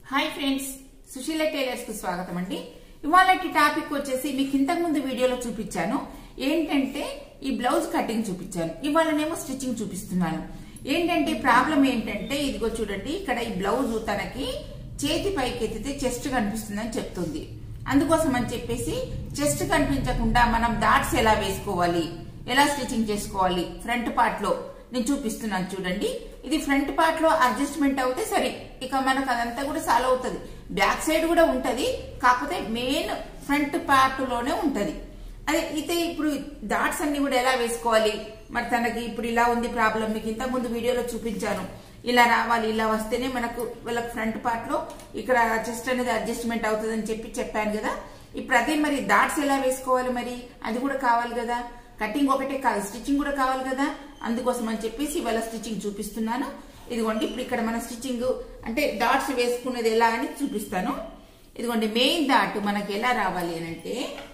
hi friends Susheela tailors కు స్వాగతం అండి ఇవాళ టాపిక్ వచ్చేసి మీకు ఇంతకు ముందు వీడియోలో చూపించాను ఏంటంటే ఈ బ్లౌజ్ కటింగ్ చూపించాను ఇవాళనేమో స్టిచ్చింగ్ చూపిస్తున్నాను ఏంటంటే ప్రాబ్లం ఏంటంటే ఇదిగో చూడండి ఇక్కడ ఈ బ్లౌజ్ తనకి చేతి పైకి ఎత్తితే చెస్ట్ కనిపిస్తుందని చెప్తుంది అందుకోసం అని చెప్పేసి చెస్ట్ కనిపించకుండా మనం డాట్స్ ఎలా వేసుకోవాలి ఎలా స్టిచ్చింగ్ చేసుకోవాలి ఫ్రంట్ పార్ట్ లో నేను చూపిస్తున్నాను చూడండి ఇది ఫ్రంట్ పార్ట్ లో అడ్జస్ట్మెంట్ అవుతే సరే ఇక మనకు అదంతా కూడా సాల్వ్ అవుతుంది బ్యాక్ సైడ్ కూడా ఉంటది కాకపోతే మెయిన్ ఫ్రంట్ పార్ట్ లోనే ఉంటది అదే అయితే ఇప్పుడు డాట్స్ అన్ని కూడా ఎలా వేసుకోవాలి మరి తనకి ఇప్పుడు ఇలా ఉంది ప్రాబ్లం మీకు ఇంత ముందు వీడియోలో చూపించాను ఇలా రావాలి ఇలా వస్తేనే మనకు వాళ్ళకి ఫ్రంట్ పార్ట్ లో ఇక్కడ చెస్ట్ అనేది అడ్జస్ట్మెంట్ అవుతుందని చెప్పి చెప్పాను కదా ఇప్పుడు అదే మరి డాట్స్ ఎలా వేసుకోవాలి మరి అది కూడా కావాలి కదా కటింగ్ ఒకటే కాదు స్టిచ్చింగ్ కూడా కావాలి కదా అందుకోసం అని చెప్పేసి ఇవాళ స్టిచ్చింగ్ చూపిస్తున్నాను ఇదిగోండి ఇప్పుడు ఇక్కడ మన స్టిచ్చింగ్ అంటే డాట్స్ వేసుకునేది ఎలా అని చూపిస్తాను ఇదిగోండి మెయిన్ డాట్ మనకి ఎలా రావాలి అని అంటే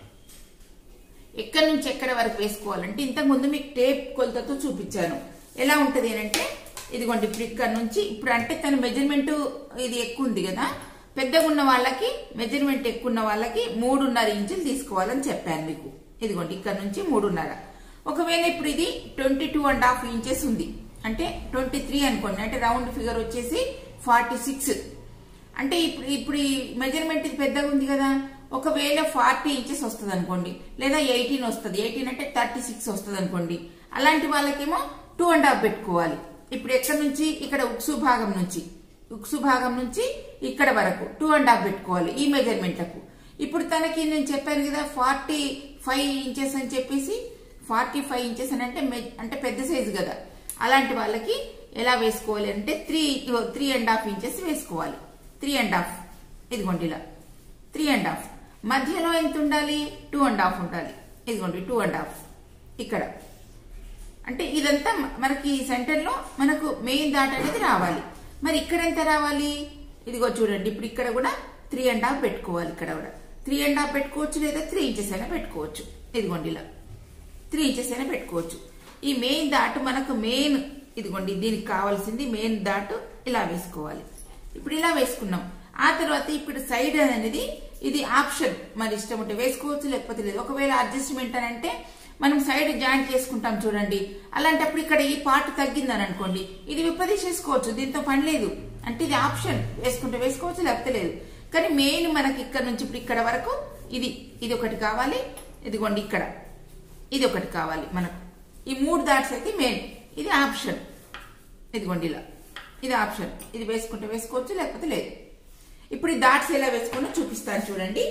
ఎక్కడి నుంచి ఎక్కడి వరకు వేసుకోవాలంటే ఇంతకు ముందు మీకు టేప్ కొలతతో చూపించాను ఎలా ఉంటది అని అంటే ఇదిగోండి ఇప్పుడు ఇక్కడ నుంచి ఇప్పుడు అంటే తన మెజర్మెంట్ ఇది ఎక్కువ ఉంది కదా పెద్దగా ఉన్న వాళ్ళకి మెజర్మెంట్ ఎక్కువ ఉన్న వాళ్ళకి మూడున్నర ఇంచులు తీసుకోవాలని చెప్పాను మీకు ఇదిగోండి ఇక్కడ నుంచి మూడున్నర ఒకవేళ ఇప్పుడు ఇది twenty two and half inches ఉంది అంటే ట్వంటీ త్రీ అనుకోండి అంటే రౌండ్ ఫిగర్ వచ్చేసి ఫార్టీ సిక్స్ అంటే ఇప్పుడు ఇప్పుడు ఈ మెజర్మెంట్ ఇది పెద్దగా ఉంది కదా ఒకవేళ ఫార్టీ ఇంచెస్ వస్తుంది అనుకోండి లేదా ఎయిటీన్ వస్తుంది ఎయిటీన్ అంటే థర్టీ సిక్స్ వస్తుంది అనుకోండి అలాంటి వాళ్ళకేమో టూ అండ్ హాఫ్ పెట్టుకోవాలి ఇప్పుడు ఎక్కడి నుంచి ఇక్కడ ఉక్సు భాగం నుంచి ఉక్సు భాగం నుంచి ఇక్కడ వరకు టూ అండ్ హాఫ్ పెట్టుకోవాలి ఈ మెజర్మెంట్లకు ఇప్పుడు తనకి నేను చెప్పాను కదా ఫార్టీ ఫైవ్ ఇంచెస్ అని చెప్పేసి ఫార్టీ ఫైవ్ ఇంచెస్ అని అంటే అంటే పెద్ద సైజు కదా అలాంటి వాళ్ళకి ఎలా వేసుకోవాలి అంటే three three and half inches వేసుకోవాలి త్రీ అండ్ హాఫ్ ఇదిగోండి ఇలా త్రీ అండ్ హాఫ్ మధ్యలో ఎంత ఉండాలి టూ అండ్ హాఫ్ ఉండాలి ఇదిగోండి టూ అండ్ హాఫ్ ఇక్కడ అంటే ఇదంతా మనకి సెంటర్ లో మనకు మెయిన్ దాట్ అనేది రావాలి మరి ఇక్కడ ఎంత రావాలి ఇదిగో చూడండి ఇప్పుడు ఇక్కడ కూడా త్రీ అండ్ హాఫ్ పెట్టుకోవాలి ఇక్కడ కూడా త్రీ అండ్ హాఫ్ పెట్టుకోవచ్చు లేదా త్రీ ఇంచెస్ అయినా పెట్టుకోవచ్చు ఇదిగోండి ఇలా త్రీ ఇంచెస్ అయినా పెట్టుకోవచ్చు ఈ మెయిన్ దాటు మనకు మెయిన్ ఇదిగోండి దీనికి కావాల్సింది మెయిన్ దాటు ఇలా వేసుకోవాలి ఇప్పుడు ఇలా వేసుకున్నాం ఆ తర్వాత ఇప్పుడు సైడ్ అనేది ఇది ఆప్షన్ మరి ఇష్టం ఉంటే వేసుకోవచ్చు లేకపోతే లేదు ఒకవేళ అడ్జస్ట్మెంట్ అని అంటే మనం సైడ్ జాయింట్ చేసుకుంటాం చూడండి అలాంటప్పుడు ఇక్కడ ఈ పార్ట్ తగ్గిందని అనుకోండి ఇది విప్పదీసేసుకోవచ్చు దీంతో పని లేదు అంటే ఇది ఆప్షన్ వేసుకుంటే వేసుకోవచ్చు లేకపోతే లేదు కానీ మెయిన్ మనకి ఇక్కడ నుంచి ఇప్పుడు ఇక్కడ వరకు ఇది ఇది ఒకటి కావాలి ఇదిగోండి ఇక్కడ ఇది ఒకటి కావాలి మనకు ఈ మూడు దాట్స్ అయితే మెయిన్ ఇది ఆప్షన్ ఇదిగోండి ఇలా ఇది ఆప్షన్ ఇది వేసుకుంటే వేసుకోవచ్చు లేకపోతే లేదు ఇప్పుడు ఈ దాట్స్ ఎలా వేసుకుని చూపిస్తాను చూడండి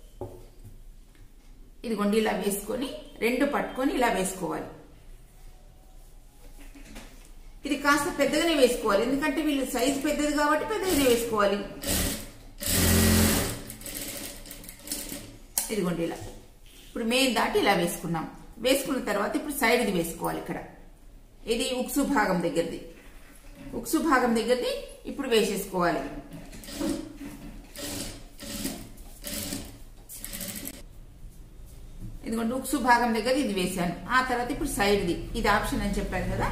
ఇదిగోండి ఇలా వేసుకొని రెండు పట్టుకొని ఇలా వేసుకోవాలి ఇది కాస్త పెద్దగానే వేసుకోవాలి ఎందుకంటే వీళ్ళు సైజు పెద్దది కాబట్టి పెద్దగానే వేసుకోవాలి ఇదిగోండి ఇలా ఇప్పుడు మెయిన్ దాటి ఇలా వేసుకున్నాం వేసుకున్న తర్వాత ఇప్పుడు సైడ్ది వేసుకోవాలి ఇక్కడ ఇది ఉక్సు భాగం దగ్గరది ఉక్సు భాగం దగ్గరది ఇప్పుడు వేసేసుకోవాలి ఇదిగోండి ఉక్సు భాగం దగ్గర ఇది వేసాను ఆ తర్వాత ఇప్పుడు సైడ్ది ఇది ఆప్షన్ అని చెప్పాను కదా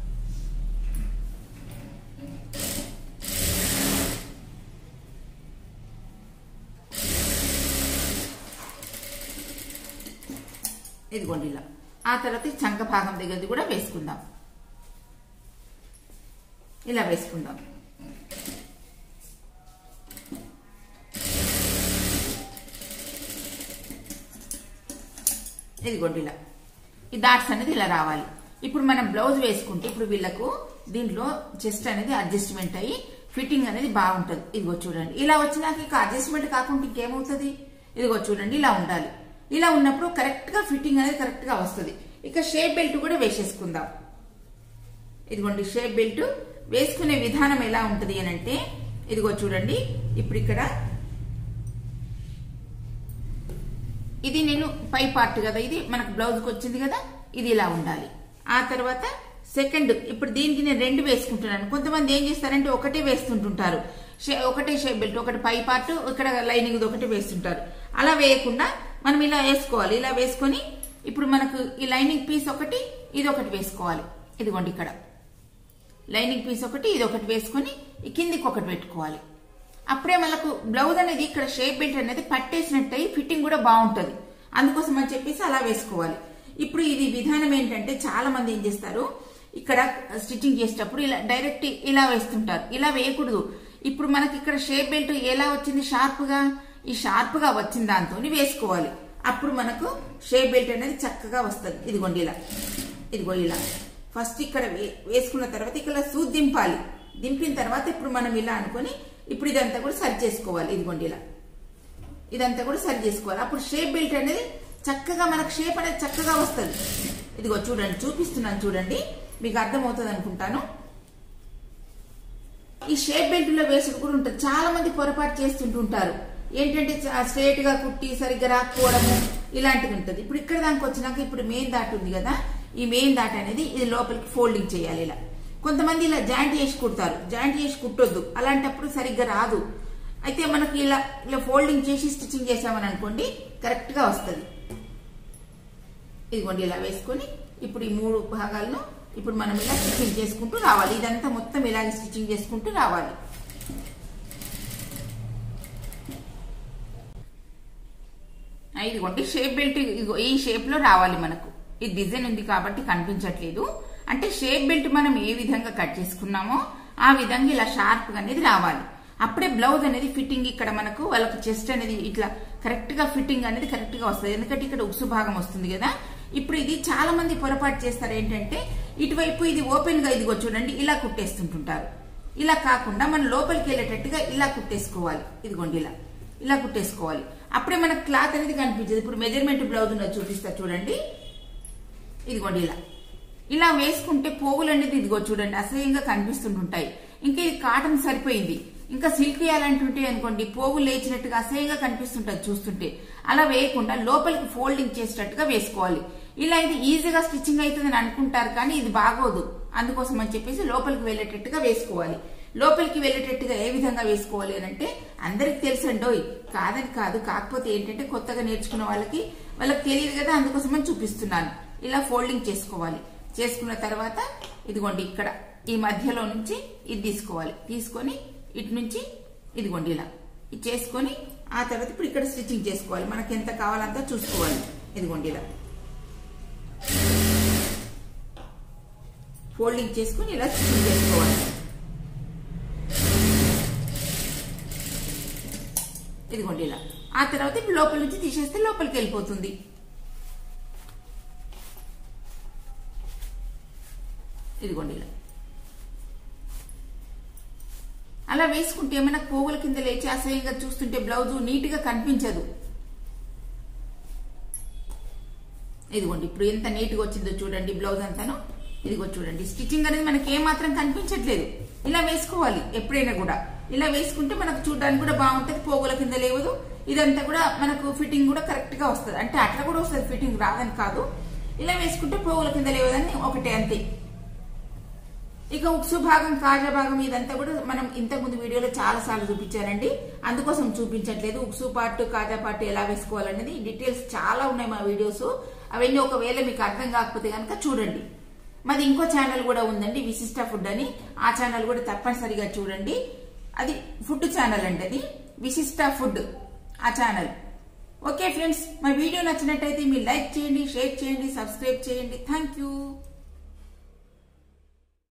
ఇదిగోండి ఇలా ఆ తర్వాత చంక భాగం దగ్గరది కూడా వేసుకుందాం ఇలా వేసుకుందాం ఇదిగోండి ఇలా ఈ డాట్స్ అనేది ఇలా రావాలి ఇప్పుడు మనం బ్లౌజ్ వేసుకుంటే ఇప్పుడు వీళ్ళకు దీంట్లో చెస్ట్ అనేది అడ్జస్ట్మెంట్ అయ్యి ఫిట్టింగ్ అనేది బాగుంటుంది ఇదిగో చూడండి ఇలా వచ్చినాక ఇక అడ్జస్ట్మెంట్ కాకుండా ఇంకేమవుతుంది ఇదిగో చూడండి ఇలా ఉండాలి ఇలా ఉన్నప్పుడు కరెక్ట్ గా ఫిట్టింగ్ అనేది కరెక్ట్ గా వస్తుంది ఇక షేప్ బెల్ట్ కూడా వేసేసుకుందాం ఇదిగోండి షేప్ బెల్ట్ వేసుకునే విధానం ఎలా ఉంటుంది అని అంటే ఇదిగో చూడండి ఇప్పుడు ఇక్కడ ఇది నేను పై పార్ట్ కదా ఇది మనకు బ్లౌజ్కి వచ్చింది కదా ఇది ఇలా ఉండాలి ఆ తర్వాత సెకండ్ ఇప్పుడు దీనికి నేను రెండు వేసుకుంటున్నాను కొంతమంది ఏం చేస్తారంటే ఒకటే వేస్తుంటుంటారు ఒకటే షేప్ బెల్ట్ ఒకటి పై పార్ట్ ఇక్కడ లైనింగ్ ఒకటి వేస్తుంటారు అలా వేయకుండా మనం ఇలా వేసుకోవాలి ఇలా వేసుకొని ఇప్పుడు మనకు ఈ లైనింగ్ పీస్ ఒకటి ఇది ఒకటి వేసుకోవాలి ఇదిగోండి ఇక్కడ లైనింగ్ పీస్ ఒకటి ఇది ఒకటి వేసుకొని ఈ కిందికి ఒకటి పెట్టుకోవాలి అప్పుడే మనకు బ్లౌజ్ అనేది ఇక్కడ షేప్ బెల్ట్ అనేది పట్టేసినట్టు అయ్యి ఫిట్టింగ్ కూడా బాగుంటది అందుకోసం అని చెప్పేసి అలా వేసుకోవాలి ఇప్పుడు ఇది విధానం ఏంటంటే చాలా మంది ఏం చేస్తారు ఇక్కడ స్టిచ్చింగ్ చేసేటప్పుడు ఇలా డైరెక్ట్ ఇలా వేస్తుంటారు ఇలా వేయకూడదు ఇప్పుడు మనకి ఇక్కడ షేప్ బెల్ట్ ఎలా వచ్చింది షార్ప్ గా ఈ షార్ప్ గా వచ్చిన దాంతో వేసుకోవాలి అప్పుడు మనకు షేప్ బెల్ట్ అనేది చక్కగా వస్తుంది ఇదిగోండి ఇలా ఇదిగో ఇలా ఫస్ట్ ఇక్కడ వే- వేసుకున్న తర్వాత ఇక్కడ సూది దింపాలి దింపిన తర్వాత ఇప్పుడు మనం ఇలా అనుకొని ఇప్పుడు ఇదంతా కూడా సరి చేసుకోవాలి ఇదిగోండి ఇలా ఇదంతా కూడా సరి చేసుకోవాలి అప్పుడు షేప్ బెల్ట్ అనేది చక్కగా మనకు షేప్ అనేది చక్కగా వస్తుంది ఇదిగో చూడండి చూపిస్తున్నాను చూడండి మీకు అర్థమవుతుంది అనుకుంటాను ఈ షేప్ బెల్ట్ లో వేసుడు కూడా ఉంటుంది చాలా మంది పొరపాటు చేస్తుంటుంటారు ఏంటంటే స్ట్రేట్ గా కుట్టి సరిగ్గా రాకపోవడము ఇలాంటిది ఉంటుంది ఇప్పుడు ఇక్కడ దానికి వచ్చినాక ఇప్పుడు మెయిన్ దాట్ ఉంది కదా ఈ మెయిన్ దాట్ అనేది ఇది లోపలికి ఫోల్డింగ్ చేయాలి ఇలా కొంతమంది ఇలా జాయింట్ చేసి కుడతారు జాయింట్ చేసి కుట్టొద్దు అలాంటప్పుడు సరిగ్గా రాదు అయితే మనకి ఇలా ఇలా ఫోల్డింగ్ చేసి స్టిచ్చింగ్ చేసామని అనుకోండి కరెక్ట్ గా వస్తుంది ఇదిగోండి ఇలా వేసుకొని ఇప్పుడు ఈ మూడు భాగాలను ఇప్పుడు మనం ఇలా స్టిచ్చింగ్ చేసుకుంటూ రావాలి ఇదంతా మొత్తం ఇలాగే స్టిచ్చింగ్ చేసుకుంటూ రావాలి ఆ, ఇదిగోండి షేప్ బెల్ట్ ఇదిగో ఈ షేప్ లో రావాలి మనకు ఈ డిజైన్ ఉంది కాబట్టి కనిపించట్లేదు అంటే షేప్ బెల్ట్ మనం ఏ విధంగా కట్ చేసుకున్నామో ఆ విధంగా ఇలా షార్ప్ గా అనేది రావాలి అప్పుడే బ్లౌజ్ అనేది ఫిట్టింగ్ ఇక్కడ మనకు వాళ్ళకి చెస్ట్ అనేది ఇట్లా కరెక్ట్ గా ఫిట్టింగ్ అనేది కరెక్ట్ గా వస్తుంది ఎందుకంటే ఇక్కడ ఉక్సు భాగం వస్తుంది కదా ఇప్పుడు ఇది చాలా మంది పొరపాటు చేస్తారు ఏంటంటే ఇటువైపు ఇది ఓపెన్ గా ఇదిగో చూడండి ఇలా కుట్టేస్తుంటుంటారు ఇలా కాకుండా మనం లోపలికి వెళ్ళేటట్టుగా ఇలా కుట్టేసుకోవాలి ఇదిగోండి ఇలా ఇలా కుట్టేసుకోవాలి అప్పుడే మనకు క్లాత్ అనేది కనిపించదు ఇప్పుడు మెజర్మెంట్ బ్లౌజ్ ఉన్నది చూపిస్తా చూడండి ఇదిగోండి ఇలా ఇలా వేసుకుంటే పోగులు అనేది ఇదిగో చూడండి అసహ్యంగా కనిపిస్తుంటుంటాయి ఇంకా ఇది కాటన్ సరిపోయింది ఇంకా సిల్క్ వేయాలంటుంటే అనుకోండి పోగులు లేచినట్టుగా అసహ్యంగా కనిపిస్తుంటది చూస్తుంటే అలా వేయకుండా లోపలికి ఫోల్డింగ్ చేసేటట్టుగా వేసుకోవాలి ఇలా ఇది ఈజీగా స్టిచ్చింగ్ అవుతుందని అనుకుంటారు కానీ ఇది బాగోదు అందుకోసం అని చెప్పేసి లోపలికి వెళ్ళేటట్టుగా వేసుకోవాలి లోపలికి వెళ్ళేటట్టుగా ఏ విధంగా వేసుకోవాలి అని అంటే అందరికి తెలుసండోయ్ కాదని కాదు కాకపోతే ఏంటంటే కొత్తగా నేర్చుకున్న వాళ్ళకి వాళ్ళకి తెలియదు కదా అందుకోసమని చూపిస్తున్నాను ఇలా ఫోల్డింగ్ చేసుకోవాలి చేసుకున్న తర్వాత ఇదిగోండి ఇక్కడ ఈ మధ్యలో నుంచి ఇది తీసుకోవాలి తీసుకొని ఇటు నుంచి ఇదిగోండి ఇలా ఇది చేసుకొని ఆ తర్వాత ఇప్పుడు ఇక్కడ స్టిచ్చింగ్ చేసుకోవాలి మనకి ఎంత కావాలంతా చూసుకోవాలి ఇదిగోండి ఇలా ఫోల్డింగ్ చేసుకొని ఇలా స్టిచ్చింగ్ చేసుకోవాలి ఇదిగోండి ఇలా ఆ తర్వాత ఇప్పుడు లోపల నుంచి తీసేస్తే లోపలికి వెళ్ళిపోతుంది ఇదిగోండి ఇలా అలా వేసుకుంటే ఏమైనా పోగుల కింద లేచి అసహ్యంగా చూస్తుంటే బ్లౌజ్ నీట్ గా కనిపించదు ఇదిగోండి ఇప్పుడు ఎంత నీట్ గా వచ్చిందో చూడండి బ్లౌజ్ అంతాను ఇదిగో చూడండి స్టిచ్చింగ్ అనేది మనకి ఏమాత్రం కనిపించట్లేదు ఇలా వేసుకోవాలి ఎప్పుడైనా కూడా ఇలా వేసుకుంటే మనకు చూడడానికి కూడా బాగుంటది పోగుల కింద లేవదు ఇదంతా కూడా మనకు ఫిట్టింగ్ కూడా కరెక్ట్ గా వస్తుంది అంటే అట్లా కూడా వస్తుంది ఫిట్టింగ్ రాదని కాదు ఇలా వేసుకుంటే పోగుల కింద లేవదని ఒకటే అంతే ఇక ఉక్సు భాగం కాజా భాగం ఇదంతా కూడా మనం ఇంతకు ముందు వీడియోలో చాలా సార్లు చూపించానండి అందుకోసం చూపించట్లేదు ఉక్సు పార్ట్ కాజా పార్ట్ ఎలా వేసుకోవాలనేది డీటెయిల్స్ చాలా ఉన్నాయి మా వీడియోస్ అవన్నీ ఒకవేళ మీకు అర్థం కాకపోతే కనుక చూడండి మాది ఇంకో ఛానల్ కూడా ఉందండి విశిష్ట ఫుడ్ అని ఆ ఛానల్ కూడా తప్పనిసరిగా చూడండి అది ఫుడ్ ఛానల్ అండి అది విశిష్ట ఫుడ్ ఆ ఛానల్ ఓకే ఫ్రెండ్స్ మా వీడియో నచ్చినట్టయితే మీరు లైక్ చేయండి షేర్ చేయండి సబ్స్క్రైబ్ చేయండి థ్యాంక్ యూ